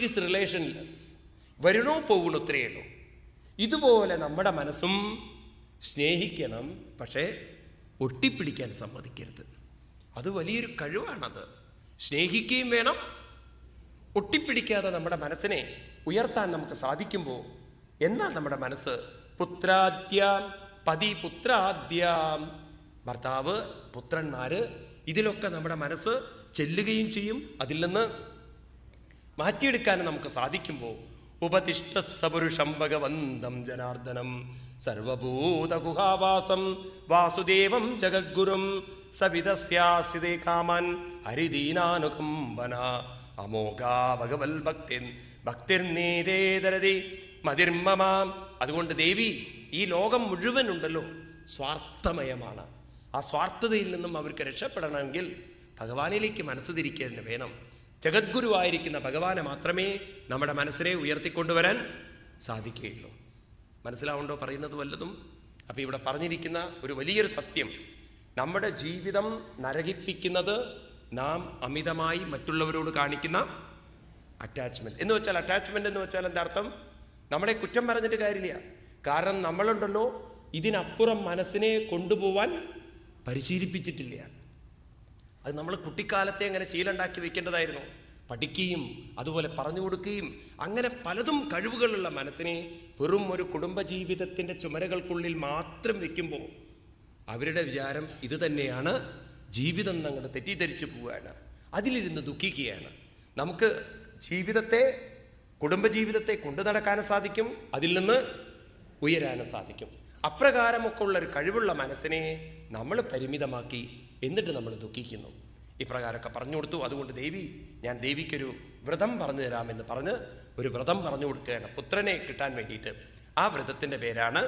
it is റിലേഷൻലെസ് വരണോ പോകണോ ഇത്രയേ ഉള്ളൂ ഇതുപോലെ നമ്മുടെ മനസ്സും സ്നേഹിക്കണം പക്ഷേ ഒട്ടിപ്പിടിക്കാൻ സമ്മതിക്കരുത് അത് വലിയൊരു കഴിവാണത് സ്നേഹിക്കുകയും വേണം ഒട്ടിപ്പിടിക്കാതെ നമ്മുടെ മനസ്സിനെ ഉയർത്താൻ നമുക്ക് സാധിക്കുമ്പോൾ എന്നാൽ നമ്മുടെ മനസ്സ് പുത്രാദ്യാം പതി പുത്രാദ്യാം ഭർത്താവ് പുത്രന്മാര് ഇതിലൊക്കെ നമ്മുടെ മനസ്സ് ചെല്ലുകയും ചെയ്യും അതിൽ നിന്ന് മാറ്റിയെടുക്കാൻ നമുക്ക് സാധിക്കുമ്പോൾ ഉപതിഷ്ഠ സപുരുഷം ഭഗവന്തം ജനാർദ്ദനം സർവഭൂതഗുഹാവാസം വാസുദേവം ജഗദ്ഗുരും സവിതസ്യാസിതേ കാമൻ ഹരിദീനാനുകമ്പന അമോഘാ ഭഗവൽ ഭക്തിൻ ഭക്തിർനീതേതരതി മതിർമ്മമാം അതുകൊണ്ട് ദേവി ഈ ലോകം മുഴുവൻ ഉണ്ടല്ലോ സ്വാർത്ഥമയമാണ് ആ സ്വാർത്ഥതയിൽ നിന്നും അവർക്ക് രക്ഷപ്പെടണമെങ്കിൽ ഭഗവാനിലേക്ക് മനസ്സ് തിരിക്കുന്നതിന് വേണം ജഗദ്ഗുരുവായിരിക്കുന്ന ഭഗവാനെ മാത്രമേ നമ്മുടെ മനസ്സിനെ ഉയർത്തിക്കൊണ്ടുവരാൻ സാധിക്കുകയുള്ളൂ മനസ്സിലാവുണ്ടോ പറയുന്നത് വല്ലതും അപ്പോൾ ഇവിടെ പറഞ്ഞിരിക്കുന്ന ഒരു വലിയൊരു സത്യം നമ്മുടെ ജീവിതം നരകിപ്പിക്കുന്നത് നാം അമിതമായി മറ്റുള്ളവരോട് കാണിക്കുന്ന അറ്റാച്ച്മെന്റ് എന്ന് വെച്ചാൽ അറ്റാച്ച്മെന്റ് എന്ന് വെച്ചാൽ എന്താ അർത്ഥം നമ്മളെ കുറ്റം പറഞ്ഞിട്ട് കാര്യമില്ല കാരണം നമ്മളുണ്ടല്ലോ ഇതിനപ്പുറം മനസ്സിനെ കൊണ്ടുപോവാൻ പരിശീലിപ്പിച്ചിട്ടില്ല അത് നമ്മൾ കുട്ടിക്കാലത്തെ അങ്ങനെ ശീലമുണ്ടാക്കി വെക്കേണ്ടതായിരുന്നു പഠിക്കുകയും അതുപോലെ പറഞ്ഞു കൊടുക്കുകയും അങ്ങനെ പലതും കഴിവുകളുള്ള മനസ്സിനെ വെറും ഒരു കുടുംബജീവിതത്തിൻ്റെ ചുമരകൾക്കുള്ളിൽ മാത്രം വെക്കുമ്പോൾ അവരുടെ വിചാരം ഇത് തന്നെയാണ് ജീവിതം അങ്ങോട്ട് തെറ്റിദ്ധരിച്ചു പോവുകയാണ് അതിലിരുന്ന് ദുഃഖിക്കുകയാണ് നമുക്ക് ജീവിതത്തെ കുടുംബജീവിതത്തെ കൊണ്ടു നടക്കാനും സാധിക്കും അതിൽ നിന്ന് ഉയരാനും സാധിക്കും അപ്രകാരമൊക്കെ ഉള്ള ഒരു കഴിവുള്ള മനസ്സിനെ നമ്മൾ പരിമിതമാക്കി എന്നിട്ട് നമ്മൾ ദുഃഖിക്കുന്നു ഇപ്രകാരമൊക്കെ പറഞ്ഞു കൊടുത്തു അതുകൊണ്ട് ദേവി ഞാൻ ദേവിക്കൊരു വ്രതം പറഞ്ഞു തരാമെന്ന് പറഞ്ഞ് ഒരു വ്രതം പറഞ്ഞു കൊടുക്കുകയാണ് പുത്രനെ കിട്ടാൻ വേണ്ടിയിട്ട് ആ വ്രതത്തിൻ്റെ പേരാണ്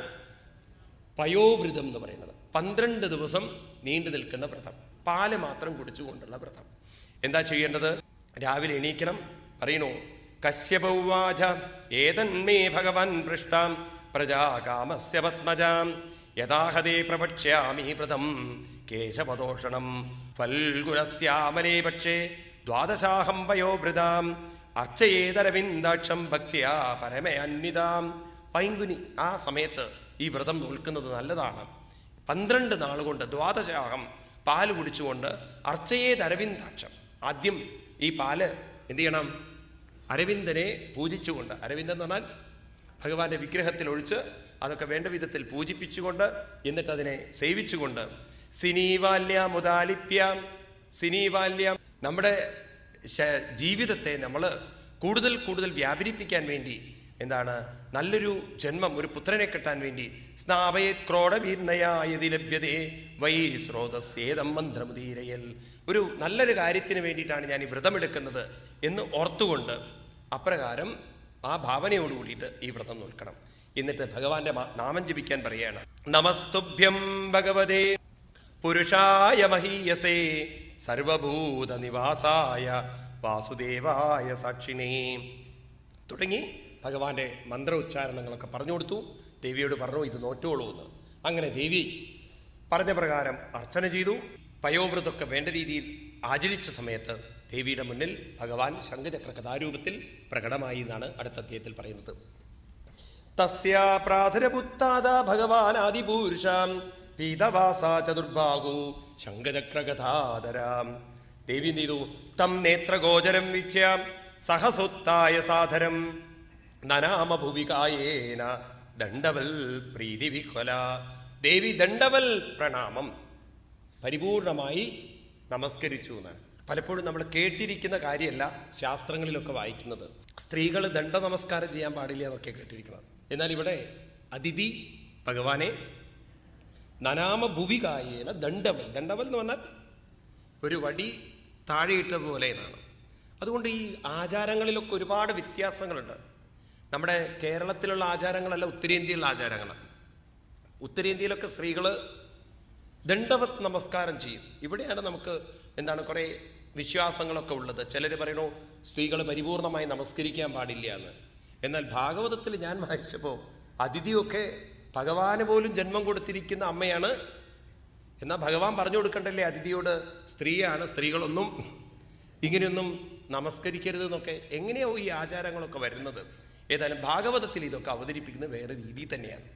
പയോവ്രതം എന്ന് പറയുന്നത് പന്ത്രണ്ട് ദിവസം നീണ്ടു നിൽക്കുന്ന വ്രതം പാല് മാത്രം കുടിച്ചുകൊണ്ടുള്ള വ്രതം എന്താ ചെയ്യേണ്ടത് രാവിലെ എണീക്കണം പറയണു കശ്യപൗവാച ഏതന്മേ ഭഗവാൻ പൃഷ്ടാം പ്രജാകാമസ്യ പത്മജാം യഥാഹതേ പ്രപക്ഷ്യാമി വ്രതം കേശവദോഷണം ഫൽഗുണസ്യാമലേ പക്ഷേ ദ്വാദശാഹം വയോവൃതാം അർച്ചയേതരവിന്ദാക്ഷം ഭക്തിയാ പരമയന്വിതാം പൈങ്കുനി ആ സമയത്ത് ഈ വ്രതം നോൽക്കുന്നത് നല്ലതാണ് പന്ത്രണ്ട് നാളുകൊണ്ട് ദ്വാദശാഹം പാല് കുടിച്ചുകൊണ്ട് അർച്ചയേത് അരവിന്ദാക്ഷം ആദ്യം ഈ പാല് എന്ത് ചെയ്യണം അരവിന്ദനെ പൂജിച്ചുകൊണ്ട് അരവിന്ദൻ എന്ന് പറഞ്ഞാൽ ഭഗവാന്റെ വിഗ്രഹത്തിൽ ഒഴിച്ച് അതൊക്കെ വേണ്ട വിധത്തിൽ പൂജിപ്പിച്ചുകൊണ്ട് എന്നിട്ട് അതിനെ സേവിച്ചുകൊണ്ട് സിനീവാല്യ മുതാലിപ്യാം സിനീവാല്യം നമ്മുടെ ശ- ജീവിതത്തെ നമ്മൾ കൂടുതൽ കൂടുതൽ വ്യാപരിപ്പിക്കാൻ വേണ്ടി എന്താണ് നല്ലൊരു ജന്മം ഒരു പുത്രനെ കിട്ടാൻ വേണ്ടി സ്നാപയ ക്രോഡവീർണയായതി ലഭ്യതേ വൈ സ്രോതസ്യേതം മന്ത്രമുദീരയൽ ഒരു നല്ലൊരു കാര്യത്തിന് വേണ്ടിയിട്ടാണ് ഞാൻ ഈ വ്രതമെടുക്കുന്നത് എന്ന് ഓർത്തുകൊണ്ട് അപ്രകാരം ആ ഭാവനയോട് കൂടിയിട്ട് ഈ വ്രതം നോൽക്കണം എന്നിട്ട് ഭഗവാന്റെ മാ- നാമം ജപിക്കാൻ പറയാണ് നമസ്തുഭ്യം ഭഗവതേ പുരുഷായ മഹീയസേ സർവഭൂത നിവാസായ വാസുദേവായ സാക്ഷിണേ തുടങ്ങി ഭഗവാന്റെ മന്ത്ര ഉച്ചാരണങ്ങളൊക്കെ പറഞ്ഞു കൊടുത്തു ദേവിയോട് പറഞ്ഞു ഇത് നോറ്റോളൂ എന്ന് അങ്ങനെ ദേവി പറഞ്ഞ പ്രകാരം അർച്ചന ചെയ്തു പയോവ്രതൊക്കെ വേണ്ട രീതിയിൽ ആചരിച്ച സമയത്ത് ദേവിയുടെ മുന്നിൽ ഭഗവാൻ ശംഖചക്ര കഥാരൂപത്തിൽ പ്രകടമായി എന്നാണ് അടുത്ത അധ്യായത്തിൽ പറയുന്നത് തസ്യാ പ്രാധരപുത്താത ഭഗവാനാദിപൂരുഷാം പീതവാസാ ചതുർബാഹു ശങ്കചക്രഗതാധരാം ദേവി എന്ത് ചെയ്തു തം നേത്രഗോചരം വീക്ഷ്യാം സഹസുത്തായ സാധരം നനാമഭുവികായേന ദണ്ഡവൽ പ്രീതിവിഹ്വല ദേവി ദണ്ഡവൽ പ്രണാമം പരിപൂർണമായി നമസ്കരിച്ചു എന്നാണ് പലപ്പോഴും നമ്മൾ കേട്ടിരിക്കുന്ന കാര്യമല്ല ശാസ്ത്രങ്ങളിലൊക്കെ വായിക്കുന്നത് സ്ത്രീകൾ ദണ്ഡ നമസ്കാരം ചെയ്യാൻ പാടില്ല എന്നൊക്കെ കേട്ടിരിക്കണം എന്നാൽ ഇവിടെ അതിഥി ഭഗവാനെ നനാമ ഭുവികായേന ദണ്ഡവൽ ദണ്ഡവൽ എന്ന് പറഞ്ഞാൽ ഒരു വടി താഴെയിട്ട പോലെ എന്നാണ് അതുകൊണ്ട് ഈ ആചാരങ്ങളിലൊക്കെ ഒരുപാട് വ്യത്യാസങ്ങളുണ്ട് നമ്മുടെ കേരളത്തിലുള്ള ആചാരങ്ങളല്ല ഉത്തരേന്ത്യയിലുള്ള ആചാരങ്ങളാണ് ഉത്തരേന്ത്യയിലൊക്കെ സ്ത്രീകൾ ദണ്ഡവത് നമസ്കാരം ചെയ്യും ഇവിടെയാണ് നമുക്ക് എന്താണ് കുറേ വിശ്വാസങ്ങളൊക്കെ ഉള്ളത് ചിലർ പറയണു സ്ത്രീകൾ പരിപൂർണമായി നമസ്കരിക്കാൻ പാടില്ല എന്ന് എന്നാൽ ഭാഗവതത്തിൽ ഞാൻ വായിച്ചപ്പോൾ അതിഥിയൊക്കെ ഭഗവാന് പോലും ജന്മം കൊടുത്തിരിക്കുന്ന അമ്മയാണ് എന്നാൽ ഭഗവാൻ പറഞ്ഞു കൊടുക്കണ്ടല്ലേ അതിഥിയോട് സ്ത്രീയാണ് സ്ത്രീകളൊന്നും ഇങ്ങനെയൊന്നും നമസ്കരിക്കരുത് എന്നൊക്കെ എങ്ങനെയോ ഈ ആചാരങ്ങളൊക്കെ വരുന്നത് ഏതായാലും ഭാഗവതത്തിൽ ഇതൊക്കെ അവതരിപ്പിക്കുന്നത് വേറെ രീതി തന്നെയാണ്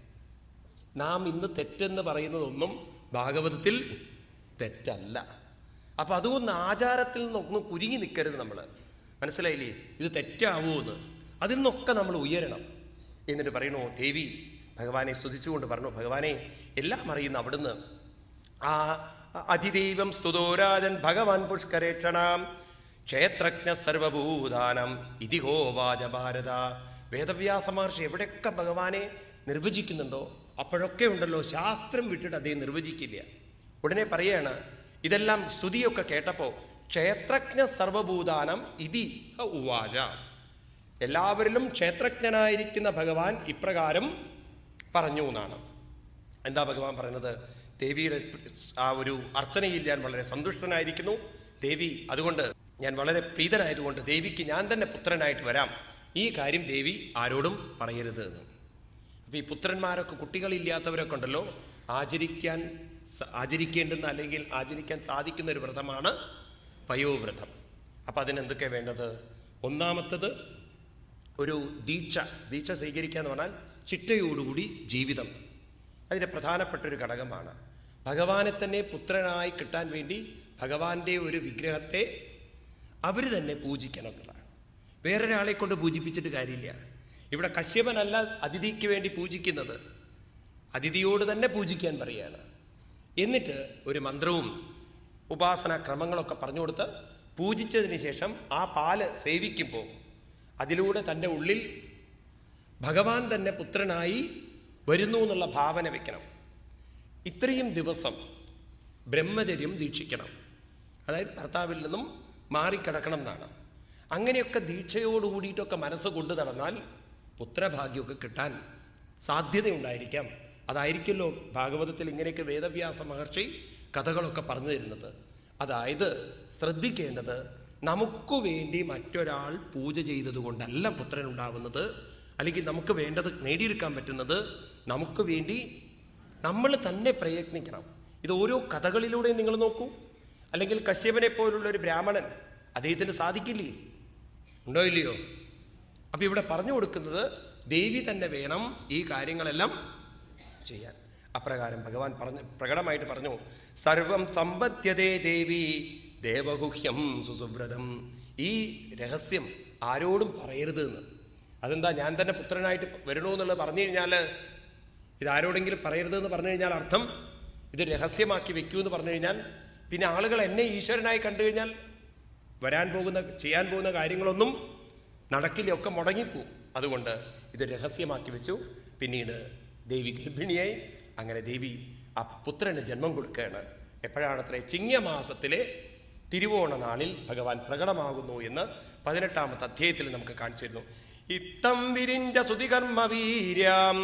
നാം ഇന്ന് തെറ്റെന്ന് പറയുന്നതൊന്നും ഭാഗവതത്തിൽ തെറ്റല്ല അപ്പം അതുകൊണ്ട് ആചാരത്തിൽ നിന്നൊന്നും കുരുങ്ങി നിൽക്കരുത് നമ്മൾ മനസ്സിലായില്ലേ ഇത് തെറ്റാവുമെന്ന് അതിൽ നിന്നൊക്കെ നമ്മൾ ഉയരണം എന്നിട്ട് പറയണു ദേവി ഭഗവാനെ സ്തുതിച്ചുകൊണ്ട് പറഞ്ഞു ഭഗവാനെ എല്ലാം അറിയുന്ന അവിടുന്ന് ആ അതിദൈവം സ്തുതോരാജൻ ഭഗവാൻ പുഷ്കരേക്ഷണാം ക്ഷേത്രജ്ഞ സർവഭൂതാനം ഇതിഹോവാച ഭാരത വേദവ്യാസ മഹർഷി എവിടെയൊക്കെ ഭഗവാനെ നിർവചിക്കുന്നുണ്ടോ അപ്പോഴൊക്കെ ഉണ്ടല്ലോ ശാസ്ത്രം വിട്ടിട്ട് അദ്ദേഹം നിർവചിക്കില്ല ഉടനെ പറയാണ് ഇതെല്ലാം സ്തുതിയൊക്കെ കേട്ടപ്പോൾ ക്ഷേത്രജ്ഞ സർവഭൂതാനം ഇതി ഹ ഉവാച എല്ലാവരിലും ക്ഷേത്രജ്ഞനായിരിക്കുന്ന ഭഗവാൻ ഇപ്രകാരം പറഞ്ഞു എന്നാണ് എന്താ ഭഗവാൻ പറയുന്നത് ദേവിയുടെ ആ ഒരു അർച്ചനയിൽ ഞാൻ വളരെ സന്തുഷ്ടനായിരിക്കുന്നു ദേവി അതുകൊണ്ട് ഞാൻ വളരെ പ്രീതനായതുകൊണ്ട് ദേവിക്ക് ഞാൻ തന്നെ പുത്രനായിട്ട് വരാം ഈ കാര്യം ദേവി ആരോടും പറയരുത് എന്ന് അപ്പോൾ ഈ പുത്രന്മാരൊക്കെ കുട്ടികളില്ലാത്തവരൊക്കെ ഉണ്ടല്ലോ ആചരിക്കാൻ സ- ആചരിക്കേണ്ടുന്ന അല്ലെങ്കിൽ ആചരിക്കാൻ സാധിക്കുന്ന ഒരു വ്രതമാണ് പയോവ്രതം അപ്പം അതിനെന്തൊക്കെ വേണ്ടത് ഒന്നാമത്തത് ഒരു ദീക്ഷ ദീക്ഷ സ്വീകരിക്കുക എന്ന് പറഞ്ഞാൽ ചിട്ടയോടുകൂടി ജീവിതം അതിൻ്റെ പ്രധാനപ്പെട്ട ഒരു ഘടകമാണ് ഭഗവാനെ തന്നെ പുത്രനായി കിട്ടാൻ വേണ്ടി ഭഗവാന്റെ ഒരു വിഗ്രഹത്തെ അവർ തന്നെ പൂജിക്കണം എന്നുള്ളതാണ് വേറൊരാളെ കൊണ്ട് പൂജിപ്പിച്ചിട്ട് കാര്യമില്ല ഇവിടെ കശ്യപനല്ല അതിഥിക്ക് വേണ്ടി പൂജിക്കുന്നത് അതിഥിയോട് തന്നെ പൂജിക്കാൻ പറയുകയാണ് എന്നിട്ട് ഒരു മന്ത്രവും ഉപാസനാ ക്രമങ്ങളൊക്കെ പറഞ്ഞു കൊടുത്ത് പൂജിച്ചതിന് ശേഷം ആ പാല് സേവിക്കുമ്പോൾ അതിലൂടെ തൻ്റെ ഉള്ളിൽ ഭഗവാൻ തന്നെ പുത്രനായി വരുന്നു എന്നുള്ള ഭാവന വെക്കണം ഇത്രയും ദിവസം ബ്രഹ്മചര്യം ദീക്ഷിക്കണം അതായത് ഭർത്താവിൽ നിന്നും മാറിക്കിടക്കണം എന്നാണ് അങ്ങനെയൊക്കെ ദീക്ഷയോട് കൂടിയിട്ടൊക്കെ മനസ്സ് കൊണ്ടു നടന്നാൽ പുത്രഭാഗ്യമൊക്കെ കിട്ടാൻ സാധ്യതയുണ്ടായിരിക്കാം അതായിരിക്കുമല്ലോ ഭാഗവതത്തിൽ ഇങ്ങനെയൊക്കെ വേദവ്യാസ മഹർഷി കഥകളൊക്കെ പറഞ്ഞു തരുന്നത് അതായത് ശ്രദ്ധിക്കേണ്ടത് നമുക്ക് വേണ്ടി മറ്റൊരാൾ പൂജ ചെയ്തത് കൊണ്ടല്ല പുത്രൻ ഉണ്ടാവുന്നത് അല്ലെങ്കിൽ നമുക്ക് വേണ്ടത് നേടിയെടുക്കാൻ പറ്റുന്നത് നമുക്ക് വേണ്ടി നമ്മൾ തന്നെ പ്രയത്നിക്കണം ഇത് ഓരോ കഥകളിലൂടെ നിങ്ങൾ നോക്കൂ അല്ലെങ്കിൽ കശ്യപനെ പോലുള്ള ഒരു ബ്രാഹ്മണൻ അദ്ദേഹത്തിന് സാധിക്കില്ലേ ഉണ്ടോ ഇല്ലയോ അപ്പൊ ഇവിടെ പറഞ്ഞു കൊടുക്കുന്നത് ദേവി തന്നെ വേണം ഈ കാര്യങ്ങളെല്ലാം ചെയ്യാൻ അപ്രകാരം ഭഗവാൻ പറഞ്ഞു പ്രകടമായിട്ട് പറഞ്ഞു സർവം സമ്പദ്യതേ ദേവി ദേവഗുഹ്യം സുസുവ്രതം ഈ രഹസ്യം ആരോടും പറയരുത് എന്ന് അതെന്താ ഞാൻ തന്നെ പുത്രനായിട്ട് വരണോ എന്നുള്ളത് പറഞ്ഞു കഴിഞ്ഞാൽ ഇത് ആരോടെങ്കിലും പറയരുത് എന്ന് പറഞ്ഞു കഴിഞ്ഞാൽ അർത്ഥം ഇത് രഹസ്യമാക്കി വെക്കൂ എന്ന് പറഞ്ഞു കഴിഞ്ഞാൽ പിന്നെ ആളുകൾ എന്നെ ഈശ്വരനായി കണ്ടു കഴിഞ്ഞാൽ വരാൻ പോകുന്ന ചെയ്യാൻ പോകുന്ന കാര്യങ്ങളൊന്നും നടക്കില്ല ഒക്കെ മുടങ്ങിപ്പോവും അതുകൊണ്ട് ഇത് രഹസ്യമാക്കി വെച്ചു പിന്നീട് ദേവി ഗർഭിണിയായി അങ്ങനെ ദേവി ആ പുത്രന് ജന്മം കൊടുക്കുകയാണ് എപ്പോഴാണത്രേ ചിങ്ങമാസത്തിലെ തിരുവോണ നാളിൽ ഭഗവാൻ പ്രകടമാകുന്നു എന്ന് പതിനെട്ടാമത്തെ അധ്യായത്തിൽ നമുക്ക് കാണിച്ചു തരുന്നു ഇത്തം വിരിഞ്ച സുതികർമ്മ വീര്യം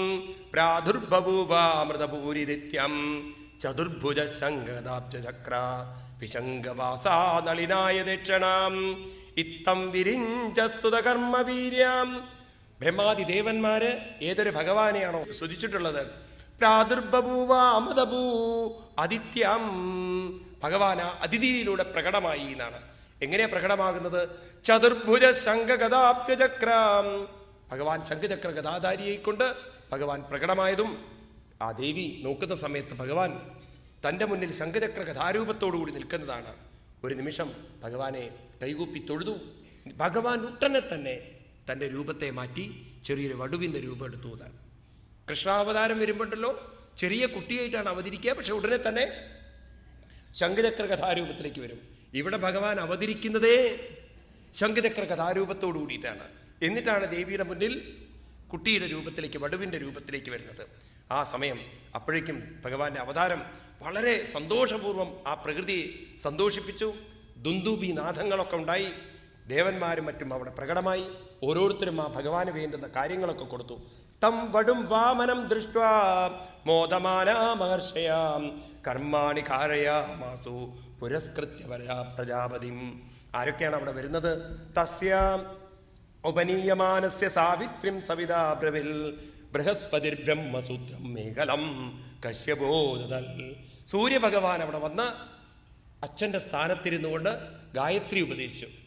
പ്രാദുർബഭൂവാമൃതപൂരിദിത്യം ചതുർഭുജ ശങ്കദാബ്ജ ചക്ര വിശങ്കവാസാ നളിനായ ദക്ഷിണാം ഇത്തം വിരിഞ്ച സ്തുതകർമ്മ വീര്യം ബ്രഹ്മാദി ദേവന്മാര് ഏതൊരു ഭഗവാനെയാണോ സ്തുതിച്ചിട്ടുള്ളത് പ്രാദുർബഭൂവ അമൃതഭൂ അതിഥ്യം ഭഗവാന അതിഥിയിലൂടെ പ്രകടമായി എന്നാണ് എങ്ങനെയാ പ്രകടമാകുന്നത് ചതുർഭുജ ശംഖഗതാബ്ജ ചക്രം ഭഗവാൻ ശംഖചക്ര ഗതാധാരിയെ കൊണ്ട് ഭഗവാൻ പ്രകടമായതും ആ ദേവി നോക്കുന്ന സമയത്ത് ഭഗവാൻ തൻ്റെ മുന്നിൽ ശംഖചക്ര കഥാരൂപത്തോടുകൂടി നിൽക്കുന്നതാണ് ഒരു നിമിഷം ഭഗവാനെ കൈകൂപ്പി തൊഴുതു ഭഗവാൻ ഉടനെ തന്നെ തൻ്റെ രൂപത്തെ മാറ്റി ചെറിയൊരു വടുവിൻ്റെ രൂപം എടുത്തു എന്നാണ് കൃഷ്ണാവതാരം വരുമ്പോണ്ടല്ലോ ചെറിയ കുട്ടിയായിട്ടാണ് അവതരിക്കുക പക്ഷെ ഉടനെ തന്നെ ശംഖചക്ര കഥാരൂപത്തിലേക്ക് വരും ഇവിടെ ഭഗവാൻ അവതരിക്കുന്നതേ ശംഖചക്ര കഥാരൂപത്തോടു കൂടിയിട്ടാണ് എന്നിട്ടാണ് ദേവിയുടെ മുന്നിൽ കുട്ടിയുടെ രൂപത്തിലേക്ക് വടുവിൻ്റെ രൂപത്തിലേക്ക് വരുന്നത് ആ സമയം അപ്പോഴേക്കും ഭഗവാന്റെ അവതാരം വളരെ സന്തോഷപൂർവ്വം ആ പ്രകൃതിയെ സന്തോഷിപ്പിച്ചു ദുന്ദുബി നാദങ്ങളൊക്കെ ഉണ്ടായി ദേവന്മാരും മറ്റും അവിടെ പ്രകടമായി ഓരോരുത്തരും ആ ഭഗവാന് വേണ്ടുന്ന കാര്യങ്ങളൊക്കെ കൊടുത്തു തം വടും വാമനം ദൃഷ്ട മോദമാനാ മഹർഷയാം കർമാണി കാരയാമാസു പുരസ്കൃത്യ പരാ പ്രജാപതിം ആരൊക്കെയാണ് അവിടെ വരുന്നത് തസ്യ ഉപനീയമാനസ്യ സാവിത്രിം സവിതാ ബ്രവിൽ ബൃഹസ്പതിർ ബ്രഹ്മസൂത്രം മേഖലം കശ്യപോദൽ സൂര്യഭഗവാൻ അവിടെ വന്ന് അച്ഛൻ്റെ സ്ഥാനത്തിരുന്നു കൊണ്ട് ഗായത്രി ഉപദേശിച്ചു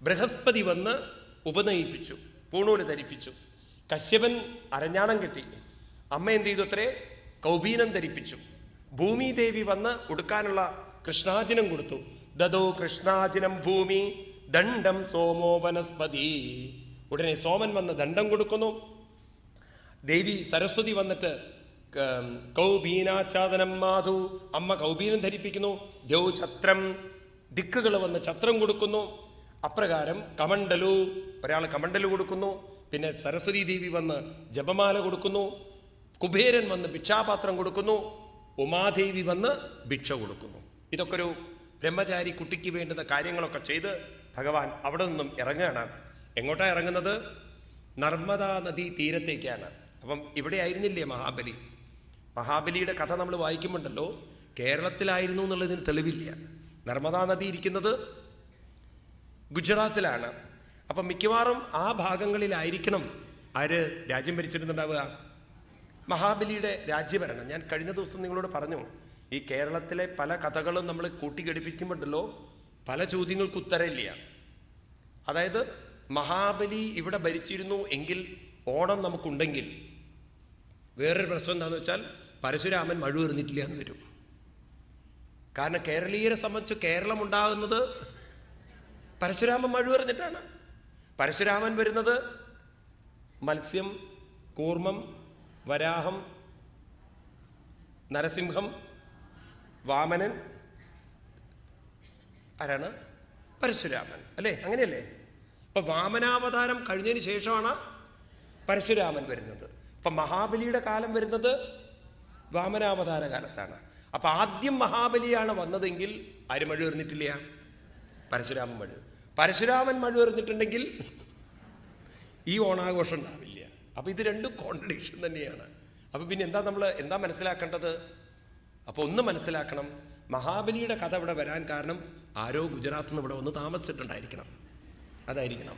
ബൃഹസ്പതി വന്ന് ഉപനയിപ്പിച്ചു പൂണൂല് ധരിപ്പിച്ചു കശ്യപൻ അരഞ്ഞാണം കെട്ടി അമ്മ എന്ത് ചെയ്തു അത്രേ കൗബീനം ധരിപ്പിച്ചു ഭൂമിദേവി വന്ന് ഉടുക്കാനുള്ള കൃഷ്ണാജിനം കൊടുത്തു ദദോ കൃഷ്ണാജിനം ഭൂമി ദണ്ഡം സോമോ വനസ്പതി ഉടനെ സോമൻ വന്ന് ദണ്ഡം കൊടുക്കുന്നു ദേവി സരസ്വതി വന്നിട്ട് ക- കൗബീനാച്ഛാദനം മാധു അമ്മ കൗബീനം ധരിപ്പിക്കുന്നു ദ്യൗ ഛത്രം ദിക്കുകൾ വന്ന് ഛത്രം കൊടുക്കുന്നു അപ്രകാരം കമണ്ടലു ഒരാൾ കമണ്ടലു കൊടുക്കുന്നു പിന്നെ സരസ്വതി ദേവി വന്ന് ജപമാല കൊടുക്കുന്നു കുബേരൻ വന്ന് ഭിക്ഷാപാത്രം കൊടുക്കുന്നു ഉമാദേവി വന്ന് ഭിക്ഷ കൊടുക്കുന്നു ഇതൊക്കെ ഒരു ബ്രഹ്മചാരി കുട്ടിക്ക് വേണ്ടുന്ന കാര്യങ്ങളൊക്കെ ചെയ്ത് ഭഗവാൻ അവിടെ നിന്നും ഇറങ്ങുകയാണ് എങ്ങോട്ടാണ് ഇറങ്ങുന്നത് നർമ്മദാ നദീ തീരത്തേക്കാണ് അപ്പം ഇവിടെ ആയിരുന്നില്ലേ മഹാബലി മഹാബലിയുടെ കഥ നമ്മൾ വായിക്കുമ്പോണ്ടല്ലോ കേരളത്തിലായിരുന്നു എന്നുള്ളതിന് തെളിവില്ല നർമ്മദാ നദി ഇരിക്കുന്നത് ഗുജറാത്തിലാണ് അപ്പം മിക്കവാറും ആ ഭാഗങ്ങളിലായിരിക്കണം ആര് രാജ്യം ഭരിച്ചിരുന്നുണ്ടാവുക മഹാബലിയുടെ രാജ്യഭരണം ഞാൻ കഴിഞ്ഞ ദിവസം നിങ്ങളോട് പറഞ്ഞു ഈ കേരളത്തിലെ പല കഥകളും നമ്മൾ കൂട്ടിഘടിപ്പിക്കുമ്പോണ്ടല്ലോ പല ചോദ്യങ്ങൾക്ക് ഉത്തരമില്ല അതായത് മഹാബലി ഇവിടെ ഭരിച്ചിരുന്നു എങ്കിൽ ഓണം നമുക്കുണ്ടെങ്കിൽ വേറൊരു പ്രശ്നം എന്താണെന്ന് വെച്ചാൽ പരശുരാമൻ മഴ എറിഞ്ഞിട്ടില്ല എന്ന് വരും കാരണം കേരളീയരെ സംബന്ധിച്ച് കേരളം ഉണ്ടാകുന്നത് പരശുരാമൻ മഴ എറിഞ്ഞിട്ടാണ് പരശുരാമൻ വരുന്നത് മത്സ്യം കൂർമ്മം വരാഹം നരസിംഹം വാമനൻ ആരാണ് പരശുരാമൻ അല്ലേ അങ്ങനെയല്ലേ അപ്പൊ വാമനാവതാരം കഴിഞ്ഞതിന് ശേഷമാണ് പരശുരാമൻ വരുന്നത് അപ്പൊ മഹാബലിയുടെ കാലം വരുന്നത് വാമനാവതാര കാലത്താണ് അപ്പൊ ആദ്യം മഹാബലിയാണ് വന്നതെങ്കിൽ ആര് മഴ എറിഞ്ഞിട്ടില്ല പരശുരാമൻ മഴ പരശുരാമൻ മഴ എറിഞ്ഞിട്ടുണ്ടെങ്കിൽ ഈ ഓണാഘോഷം ഉണ്ടാവില്ല അപ്പൊ ഇത് രണ്ടും കോൺട്രഡിക്ഷൻ തന്നെയാണ് അപ്പൊ പിന്നെ എന്താ നമ്മൾ എന്താ മനസ്സിലാക്കേണ്ടത് അപ്പൊ ഒന്ന് മനസ്സിലാക്കണം മഹാബലിയുടെ കഥ ഇവിടെ വരാൻ കാരണം ആരോ ഗുജറാത്തിൽ നിന്ന് ഇവിടെ വന്ന് താമസിച്ചിട്ടുണ്ടായിരിക്കണം അതായിരിക്കണം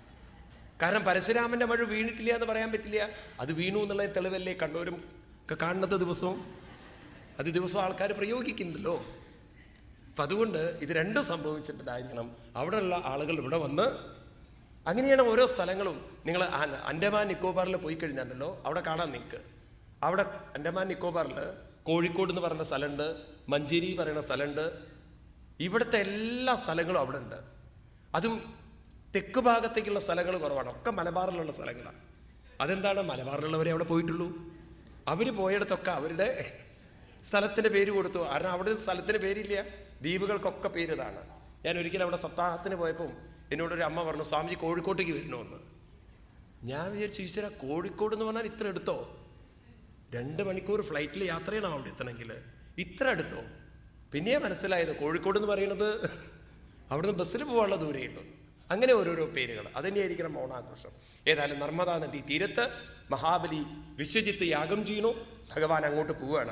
കാരണം പരശുരാമന്റെ മഴ വീണിട്ടില്ല എന്ന് പറയാൻ പറ്റില്ല അത് വീണു എന്നുള്ള തെളിവല്ലേ കണ്ടവരും ഒക്കെ കാണുന്നത് ദിവസവും അത് ദിവസവും ആൾക്കാർ പ്രയോഗിക്കുന്നുണ്ടല്ലോ അപ്പം അതുകൊണ്ട് ഇത് രണ്ടും സംഭവിച്ചിട്ടുണ്ടായിരിക്കണം അവിടെയുള്ള ആളുകൾ ഇവിടെ വന്ന് അങ്ങനെയാണ് ഓരോ സ്ഥലങ്ങളും നിങ്ങൾ അൻഡമാൻ നിക്കോബാറിൽ പോയി കഴിഞ്ഞാലല്ലോ അവിടെ കാണാൻ നിങ്ങൾക്ക് അവിടെ അൻഡമാൻ നിക്കോബാറിൽ കോഴിക്കോട് എന്ന് പറയുന്ന സ്ഥലമുണ്ട് മഞ്ചേരി പറയുന്ന സ്ഥലമുണ്ട് ഇവിടുത്തെ എല്ലാ സ്ഥലങ്ങളും അവിടെ ഉണ്ട് അതും തെക്ക് ഭാഗത്തേക്കുള്ള സ്ഥലങ്ങൾ കുറവാണ് ഒക്കെ മലബാറിലുള്ള സ്ഥലങ്ങളാണ് അതെന്താണ് മലബാറിലുള്ളവരെ അവിടെ പോയിട്ടുള്ളൂ അവർ പോയിടത്തൊക്കെ അവരുടെ സ്ഥലത്തിൻ്റെ പേര് കൊടുത്തു കാരണം അവിടെ സ്ഥലത്തിന് പേരില്ല ദ്വീപുകൾക്കൊക്കെ പേര് ഇതാണ് ഞാൻ ഒരിക്കലും അവിടെ സപ്താഹത്തിന് പോയപ്പം എന്നോടൊരു അമ്മ പറഞ്ഞു സ്വാമിജി കോഴിക്കോട്ടേക്ക് വരണമെന്ന് ഞാൻ വിചാരിച്ചു ഈശ്വര കോഴിക്കോട് എന്ന് പറഞ്ഞാൽ ഇത്ര എടുത്തോ രണ്ട് മണിക്കൂർ ഫ്ലൈറ്റിൽ യാത്ര ചെയ്യണം അവിടെ എത്തണമെങ്കിൽ ഇത്ര അടുത്തോ പിന്നെയാ മനസ്സിലായത് കോഴിക്കോട് എന്ന് പറയുന്നത് അവിടുന്ന് ബസ്സിൽ പോകാനുള്ള ദൂരേ ഉള്ളൂ അങ്ങനെ ഓരോരോ പേരുകൾ അതുതന്നെയായിരിക്കണം ഓണാഘോഷം ഏതായാലും നർമ്മദാ നദി തീരത്ത് മഹാബലി വിശ്വജിത്ത് യാഗം ചെയ്യുന്നു ഭഗവാൻ അങ്ങോട്ട് പോവുകയാണ്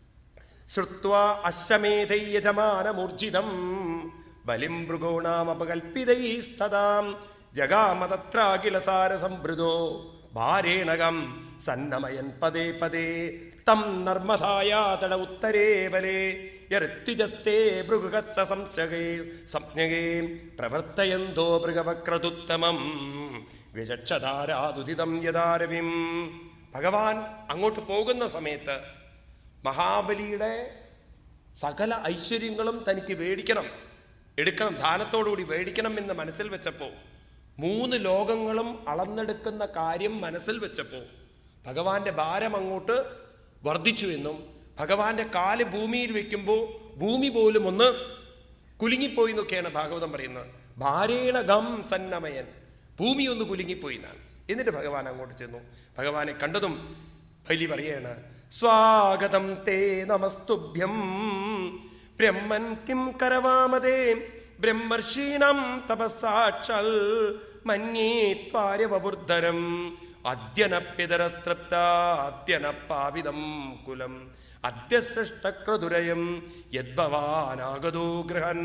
ശ്രുത്വാ അശ്വമേധൈ യജമാനമൂർജിതം ബലിം മൃഗോണാമപകൽപ്പിതൈസ്തദാം ജഗാമതത്രാഖില സംഭൃതോ ഭാരേണകം സന്നമയൻ പദേ പദേ തം നർമ്മധായാതട ഉത്തരേ ബലേ യർത്തിജസ്തേ ഭൃഗുകത്സ സംശകേ സംജ്ഞകേ പ്രവർത്തയന്തോ ഭൃഗവക്രതുത്തമം വിചക്ഷധാരാതുദിതം യഥാരവിം ഭഗവാൻ അങ്ങോട്ട് പോകുന്ന സമയത്ത് മഹാബലിയുടെ സകല ഐശ്വര്യങ്ങളും തനിക്ക് മേടിക്കണം എടുക്കണം ദാനത്തോടുകൂടി മേടിക്കണം എന്ന് മനസ്സിൽ വെച്ചപ്പോൾ മൂന്ന് ലോകങ്ങളും അളന്നെടുക്കുന്ന കാര്യം മനസ്സിൽ വെച്ചപ്പോൾ ഭഗവാന്റെ ഭാരം അങ്ങോട്ട് വർദ്ധിച്ചു എന്നും ഭഗവാന്റെ കാല് ഭൂമിയിൽ വെക്കുമ്പോൾ ഭൂമി പോലും ഒന്ന് കുലുങ്ങിപ്പോയി എന്നൊക്കെയാണ് ഭാഗവതം പറയുന്നത് ഭാരേണ ഗം സന്നമയൻ ഭൂമി ഒന്ന് കുലുങ്ങിപ്പോയി എന്നാണ് എന്നിട്ട് ഭഗവാൻ അങ്ങോട്ട് ചെന്നു ഭഗവാനെ കണ്ടതും ബലി പറയാണ് സ്വാഗതം തേ നമസ്തുഭ്യം ബ്രഹ്മൻ കിം കരവാമതേ ബ്രഹ്മർഷീണം തപസാക്ഷൽ മന്യേ ത്വാര്യവബുദ്ധരം അദ്യനപ്യതരസ്തൃപ്ത അദ്യനപ്പാവിതം കുലം അദ്യ സൃഷ്ടക്രതുരയം യദ്ഭവാനാഗതോ ഗൃഹൻ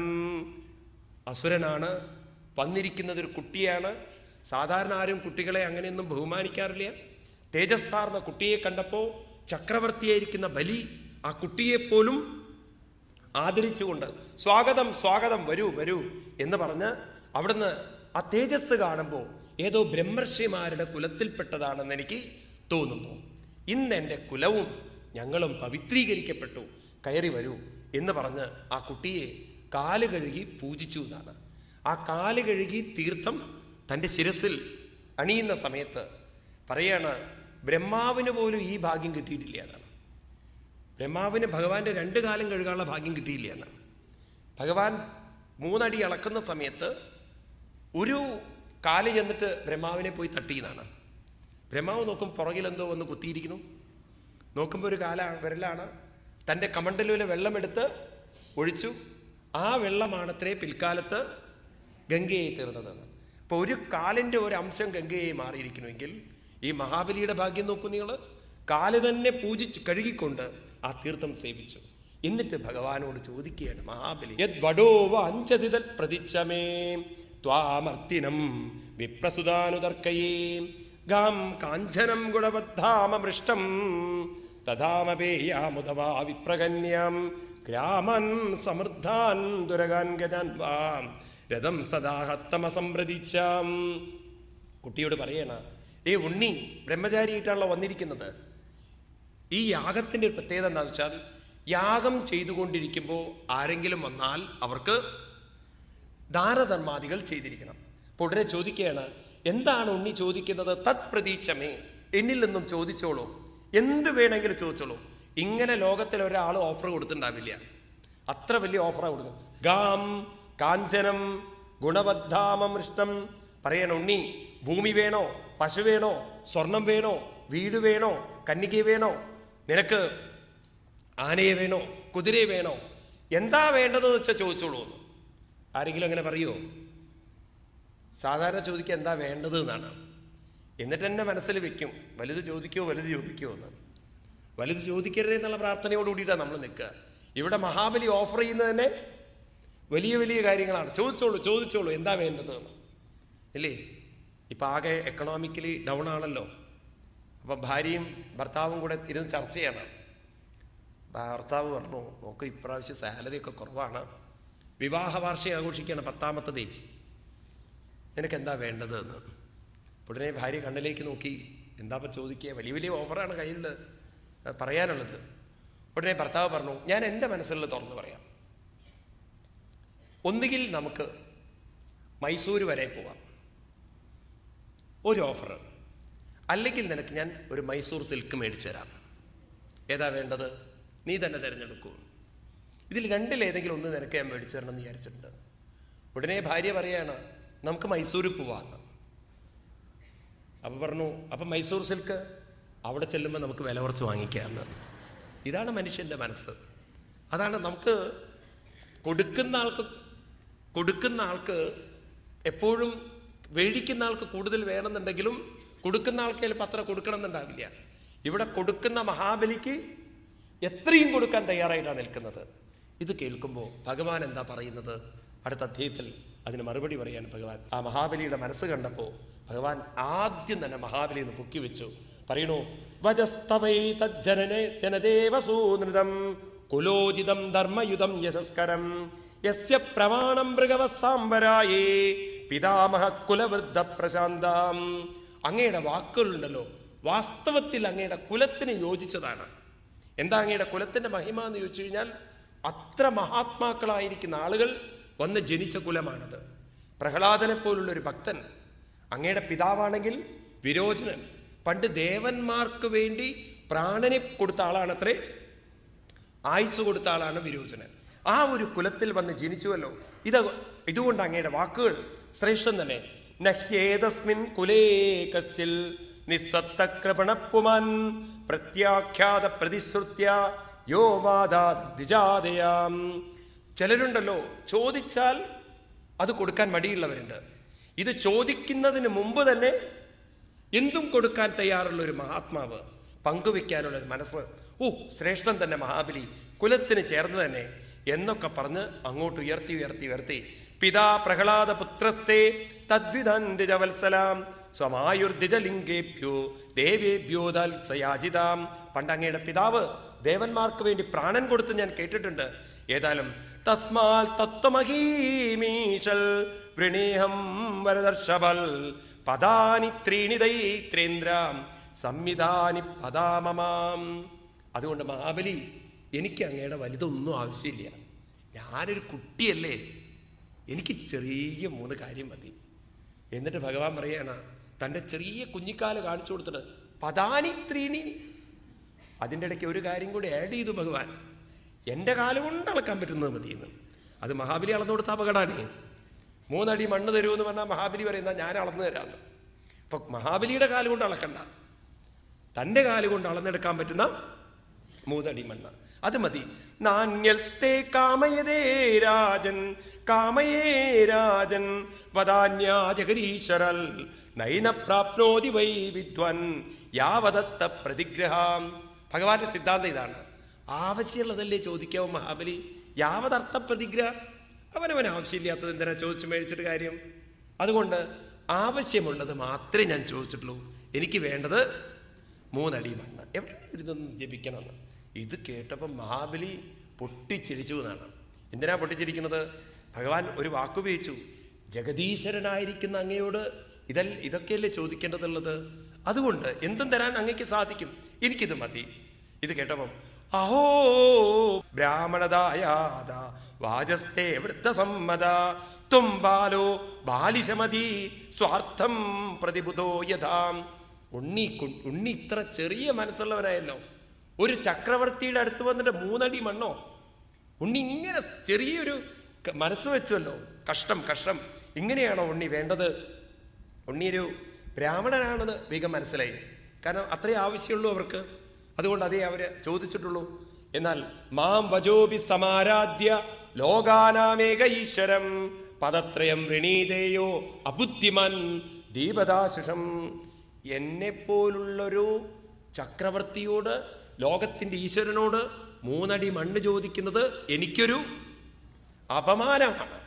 അസുരനാണ് വന്നിരിക്കുന്നത് ഒരു കുട്ടിയാണ് സാധാരണ ആരും കുട്ടികളെ അങ്ങനെയൊന്നും ബഹുമാനിക്കാറില്ല തേജസ്സാർന്ന കുട്ടിയെ കണ്ടപ്പോൾ ചക്രവർത്തിയായിരിക്കുന്ന ബലി ആ കുട്ടിയെപ്പോലും ആദരിച്ചുകൊണ്ട് സ്വാഗതം സ്വാഗതം വരൂ വരൂ എന്ന് പറഞ്ഞ് അവിടുന്ന് ആ തേജസ് കാണുമ്പോൾ ഏതോ ബ്രഹ്മർഷിമാരുടെ കുലത്തിൽപ്പെട്ടതാണെന്ന് എനിക്ക് തോന്നുന്നു ഇന്ന് എൻ്റെ കുലവും ഞങ്ങളും പവിത്രീകരിക്കപ്പെട്ടു കയറി വരൂ എന്ന് പറഞ്ഞ് ആ കുട്ടിയെ കാല് കഴുകി പൂജിച്ചു എന്നാണ് ആ കാല് കഴുകി തീർത്ഥം തൻ്റെ ശിരസിൽ അണിയുന്ന സമയത്ത് പറയാണ് ബ്രഹ്മാവിന് പോലും ഈ ഭാഗ്യം കിട്ടിയിട്ടില്ല എന്നാണ് ബ്രഹ്മാവിന് ഭഗവാന്റെ രണ്ട് കാലം കഴുകാനുള്ള ഭാഗ്യം കിട്ടിയില്ല എന്നാണ് ഭഗവാൻ മൂന്നടി അളക്കുന്ന സമയത്ത് ഒരു കാല് ചെന്നിട്ട് ബ്രഹ്മാവിനെ പോയി തട്ടിയെന്നാണ് ബ്രഹ്മാവ് നോക്കും പുറകിലെന്തോ വന്ന് കുത്തിയിരിക്കുന്നു നോക്കുമ്പോൾ ഒരു കാല വിരലാണ് തൻ്റെ കമണ്ടലൂലെ വെള്ളമെടുത്ത് ഒഴിച്ചു ആ വെള്ളമാണത്രേ പിൽക്കാലത്ത് ഗംഗയായി തീർന്നതെന്ന് അപ്പോൾ ഒരു കാലിൻ്റെ ഒരു അംശം ഗംഗയായി മാറിയിരിക്കണമെങ്കിൽ ഈ മഹാബലിയുടെ ഭാഗ്യം നോക്കൂ നിങ്ങൾ കാല് തന്നെ പൂജിച്ചു കഴുകിക്കൊണ്ട് ആ തീർത്ഥം സേവിച്ചു എന്നിട്ട് ഭഗവാനോട് ചോദിക്കുകയാണ് മഹാബലി യത് വടോ വാഞ്ചസിതൽ പ്രതിച്ഛമേ ത്വാമർത്തിനം വിപ്രസുതാനുതർക്കയേ ഗാം കാഞ്ചനം ഗുണബദ്ധാമൃഷ്ടം തഥാമപേയാമുതവാ വിപ്രകന്യാം ഗ്രാമൻ സമൃദ്ധാൻ ദുരകാൻ ഗജാൻ വാം രഥം സദാഹത്തമസംപ്രതിച്ചാം കുട്ടിയോട് പറയണ ഏ ഉണ്ണി ബ്രഹ്മചാരിയായിട്ടാണല്ലോ വന്നിരിക്കുന്നത് ഈ യാഗത്തിൻ്റെ ഒരു പ്രത്യേകത എന്താണെന്ന് വെച്ചാൽ യാഗം ചെയ്തുകൊണ്ടിരിക്കുമ്പോൾ ആരെങ്കിലും വന്നാൽ അവർക്ക് ദാനധർമാദികൾ ചെയ്തിരിക്കണം അപ്പോൾ ഉടനെ ചോദിക്കുകയാണ് എന്താണ് ഉണ്ണി ചോദിക്കുന്നത് തത് പ്രതീക്ഷമേ എന്നിൽ നിന്നും ചോദിച്ചോളൂ എന്ത് വേണമെങ്കിലും ചോദിച്ചോളൂ ഇങ്ങനെ ലോകത്തിൽ ഒരാൾ ഓഫർ കൊടുത്തിട്ടുണ്ടാവില്ല അത്ര വലിയ ഓഫറാണ് കൊടുക്കുന്നത് ഗാം കാഞ്ചനം ഗുണബദ്ധാമൃഷ്ടം പറയണ ഉണ്ണി ഭൂമി വേണോ പശു വേണോ സ്വർണം വേണോ വീട് വേണോ കന്നിക വേണോ നിനക്ക് ആനയെ വേണോ കുതിരയെ വേണോ എന്താ വേണ്ടതെന്ന് വെച്ചാൽ ചോദിച്ചോളൂ എന്ന് ആരെങ്കിലും അങ്ങനെ പറയുമോ സാധാരണ ചോദിക്കുക എന്താ വേണ്ടത് എന്നാണ് എന്നിട്ട് എന്നെ മനസ്സിൽ വെക്കും വലുത് ചോദിക്കുമോ വലുത് ചോദിക്കുമോ എന്ന് വലുത് ചോദിക്കരുതേ എന്നുള്ള പ്രാർത്ഥനയോട് കൂടിയിട്ടാണ് നമ്മൾ നിൽക്കുക ഇവിടെ മഹാബലി ഓഫർ ചെയ്യുന്നത് തന്നെ വലിയ വലിയ കാര്യങ്ങളാണ് ചോദിച്ചോളൂ ചോദിച്ചോളൂ എന്താ വേണ്ടത് എന്ന് ഇല്ലേ ഇപ്പം ആകെ എക്കണോമിക്കലി ഡൗൺ ആണല്ലോ അപ്പം ഭാര്യയും ഭർത്താവും കൂടെ ഇരുന്ന് ചർച്ച ചെയ്യണം ഭർത്താവ് പറഞ്ഞു നോക്ക് ഇപ്രാവശ്യം സാലറി ഒക്കെ കുറവാണ് വിവാഹ വാർഷികം ആഘോഷിക്കുകയാണ് പത്താമത്തതേ നിനക്ക് എന്താ വേണ്ടത് എന്ന് ഉടനെ ഭാര്യ കണ്ണിലേക്ക് നോക്കി എന്താ ഇപ്പം ചോദിക്കുക വലിയ വലിയ ഓഫറാണ് കയ്യിൽ പറയാനുള്ളത് ഉടനെ ഭർത്താവ് പറഞ്ഞു ഞാൻ എൻ്റെ മനസ്സിലുള്ള തുറന്നു പറയാം ഒന്നുകിൽ നമുക്ക് മൈസൂർ വരെ പോവാം ഒരു ഓഫർ അല്ലെങ്കിൽ നിനക്ക് ഞാൻ ഒരു മൈസൂർ സിൽക്ക് മേടിച്ചു തരാം ഏതാ വേണ്ടത് നീ തന്നെ തിരഞ്ഞെടുക്കൂ ഇതിൽ രണ്ടിലേതെങ്കിലും ഒന്ന് നിനക്ക് ഞാൻ മേടിച്ചു തരണം എന്ന് വിചാരിച്ചിട്ടുണ്ട് ഉടനെ ഭാര്യ പറയാണ് നമുക്ക് മൈസൂരിൽ പോവാന്ന് അപ്പോൾ പറഞ്ഞു അപ്പം മൈസൂർ സിൽക്ക് അവിടെ ചെല്ലുമ്പോൾ നമുക്ക് വില കുറച്ച് വാങ്ങിക്കാമെന്ന് ഇതാണ് മനുഷ്യൻ്റെ മനസ്സ് അതാണ് നമുക്ക് കൊടുക്കുന്ന ആൾക്ക് കൊടുക്കുന്ന ആൾക്ക് എപ്പോഴും മേടിക്കുന്ന ആൾക്ക് കൂടുതൽ വേണമെന്നുണ്ടെങ്കിലും കൊടുക്കുന്ന ആൾക്ക് ചിലപ്പോൾ അത്ര കൊടുക്കണം എന്നുണ്ടാവില്ല ഇവിടെ കൊടുക്കുന്ന മഹാബലിക്ക് എത്രയും കൊടുക്കാൻ തയ്യാറായിട്ടാണ് നിൽക്കുന്നത് ഇത് കേൾക്കുമ്പോൾ ഭഗവാൻ എന്താ പറയുന്നത് അടുത്ത അധ്യായത്തിൽ അതിന് മറുപടി പറയാൻ ഭഗവാൻ ആ മഹാബലിയുടെ മനസ്സ് കണ്ടപ്പോൾ ഭഗവാൻ ആദ്യം തന്നെ മഹാബലി എന്ന് പൊക്കി വെച്ചു പറയണു വജസ്തവൈ തജ്ജനനെ ജനദേവസൂനൃതം കുലോചിതം ധർമ്മയുതം യശസ്കരം യസ്യ പ്രമാണം മൃഗവസാംബരായേ പിതാമഹ കുലവൃദ്ധ പ്രശാന്താം അങ്ങയുടെ വാക്കുകളുണ്ടല്ലോ വാസ്തവത്തിൽ അങ്ങയുടെ കുലത്തിന് യോജിച്ചതാണ് എന്താ അങ്ങയുടെ കുലത്തിന്റെ മഹിമ എന്ന് ചോദിച്ചു കഴിഞ്ഞാൽ അത്ര മഹാത്മാക്കളായിരിക്കുന്ന ആളുകൾ വന്ന് ജനിച്ച കുലമാണത് പ്രഹ്ലാദനെ പോലുള്ള ഒരു ഭക്തൻ അങ്ങയുടെ പിതാവാണെങ്കിൽ വിരോചനൻ പണ്ട് ദേവന്മാർക്ക് വേണ്ടി പ്രാണനെ കൊടുത്ത ആളാണത്രേ ആയുസ് കൊടുത്ത ആളാണ് വിരോചനൻ ആ ഒരു കുലത്തിൽ വന്ന് ജനിച്ചുവല്ലോ ഇത് ഇതുകൊണ്ട് അങ്ങയുടെ വാക്കുകൾ ശ്രേഷ്ഠം തന്നെ നഹ്യേതസ്മിൻ കുലേ കസ്യൽ നിസ്സത്തക്രപണപ്പുമാൻ പ്രത്യാഖ്യാത പ്രതിശ്രുത്യ യോ വാദാദിജാതയാം ചിലരുണ്ടല്ലോ ചോദിച്ചാൽ അത് കൊടുക്കാൻ മടിയുള്ളവരുണ്ട് ഇത് ചോദിക്കുന്നതിന് മുമ്പ് തന്നെ എന്തും കൊടുക്കാൻ തയ്യാറുള്ള ഒരു മഹാത്മാവ് പങ്കുവെക്കാനുള്ള ഒരു മനസ്സ് ഓ ശ്രേഷ്ഠം തന്നെ മഹാബലി കുലത്തിന് ചേർന്ന് തന്നെ എന്നൊക്കെ പറഞ്ഞ് അങ്ങോട്ട് ഉയർത്തി ഉയർത്തി ഉയർത്തി പിതാ പ്രഹ്ലാദ പുത്രസ്തേ തദ്വിധന്തിജവത്സലാം സ്വമായുർദ്ധിജലിംഗേഭ്യോ ദേവേഭ്യോ ദൽസയാജിതാം പണ്ട് അങ്ങയുടെ പിതാവ് ദേവന്മാർക്ക് വേണ്ടി പ്രാണൻ കൊടുത്ത് ഞാൻ കേട്ടിട്ടുണ്ട് ഏതായാലും തസ്മാൽ തത്വമഹീമീശൽ വൃണേഹം വരദർശബൽ പദാനി ത്രീണി ദൈത്രേന്ദ്ര സംവിധാനി പദാമമാം അതുകൊണ്ട് മഹാബലി എനിക്ക് അങ്ങയുടെ വലുതൊന്നും ആവശ്യമില്ല ഞാനൊരു കുട്ടിയല്ലേ എനിക്ക് ചെറിയ മൂന്ന് കാര്യം മതി എന്നിട്ട് ഭഗവാൻ പറയാണ് തൻ്റെ ചെറിയ കുഞ്ഞിക്കാല് കാണിച്ചു കൊടുത്തിട്ട് പദാനി ത്രീണി അതിൻ്റെ ഇടയ്ക്ക് ഒരു കാര്യം കൂടി ആഡ് ചെയ്തു ഭഗവാൻ എൻ്റെ കാല് കൊണ്ട് അളക്കാൻ പറ്റുന്നത് മതിയെന്ന് അത് മഹാബലി അളന്നു കൊടുത്ത അപകടമാണ് മൂന്നടി മണ്ണ് തരുമെന്ന് പറഞ്ഞാൽ മഹാബലി പറയുന്ന ഞാൻ അളന്നു തരാമെന്ന് അപ്പൊ മഹാബലിയുടെ കാല് കൊണ്ട് അളക്കണ്ട തൻ്റെ കാല് കൊണ്ട് അളന്നെടുക്കാൻ പറ്റുന്ന മൂന്നടി മണ്ണ് അത് മതി നാണ്യത്തെ കാമയതേ രാജൻ കാമയേ രാജൻ വദാന്യാ ജഗദീശ്വരൽ നൈന പ്രാപ്നോതി വൈ വിദ്വൻ യാവദത്ത പ്രതിഗ്രഹാം ഭഗവാന്റെ സിദ്ധാന്തം ഇതാണ് ആവശ്യമുള്ളതല്ലേ ചോദിക്കാവോ മഹാബലി യാവതർത്ഥ പ്രതിഗ്രഹ അവനവൻ ആവശ്യമില്ലാത്തത് എന്തിനാ ചോദിച്ചു മേടിച്ചിട്ട് കാര്യം അതുകൊണ്ട് ആവശ്യമുള്ളത് മാത്രമേ ഞാൻ ചോദിച്ചിട്ടുള്ളൂ എനിക്ക് വേണ്ടത് മൂന്നടി മണ്ണ് എവിടെയെങ്കിലും ഇരുന്നൊന്ന് ജപിക്കണമെന്ന് ഇത് കേട്ടപ്പോൾ മഹാബലി പൊട്ടിച്ചിരിച്ചു എന്നാണ് എന്തിനാ പൊട്ടിച്ചിരിക്കുന്നത് ഭഗവാൻ ഒരു വാക്കുപയോഗിച്ചു ജഗദീശ്വരനായിരിക്കുന്ന അങ്ങയോട് ഇതൽ ഇതൊക്കെയല്ലേ ചോദിക്കേണ്ടതുള്ളത് അതുകൊണ്ട് എന്തും തരാൻ അങ്ങയ്ക്ക് സാധിക്കും എനിക്കിത് മതി ഇത് കേട്ടപ്പം അഹോ ബ്രാഹ്മണതായാത വാചസ്തേ വൃദ്ധസമ്മത ത്വം ബാലോ ബാലിശമതി സ്വാർത്ഥം പ്രതിബുധോ യഥാം ഉണ്ണി കു- ഉണ്ണി ഇത്ര ചെറിയ മനസ്സുള്ളവനായല്ലോ ഒരു ചക്രവർത്തിയുടെ അടുത്ത് വന്നിട്ട് മൂന്നടി മണ്ണോ ഉണ്ണി ഇങ്ങനെ ചെറിയൊരു ക- മനസ്സ് വെച്ചുവല്ലോ കഷ്ടം കഷ്ടം ഇങ്ങനെയാണോ ഉണ്ണി വേണ്ടത് ഉണ്ണി ഒരു ബ്രാഹ്മണനാണെന്ന് വേഗം മനസ്സിലായി കാരണം അത്രേ ആവശ്യമുള്ളൂ അവർക്ക് അതുകൊണ്ട് അതേ അവർ ചോദിച്ചിട്ടുള്ളൂ എന്നാൽ മാം വജോബി സമാരാധ്യ ലോകാനാമേക ഈശ്വരം പദത്രയം ഋണീതേയോ അബുദ്ധിമാൻ ദീപദാശിഷം എന്നെപ്പോലുള്ളൊരു ചക്രവർത്തിയോട് ലോകത്തിൻ്റെ ഈശ്വരനോട് മൂന്നടി മണ്ണ് ചോദിക്കുന്നത് എനിക്കൊരു അപമാനമാണ്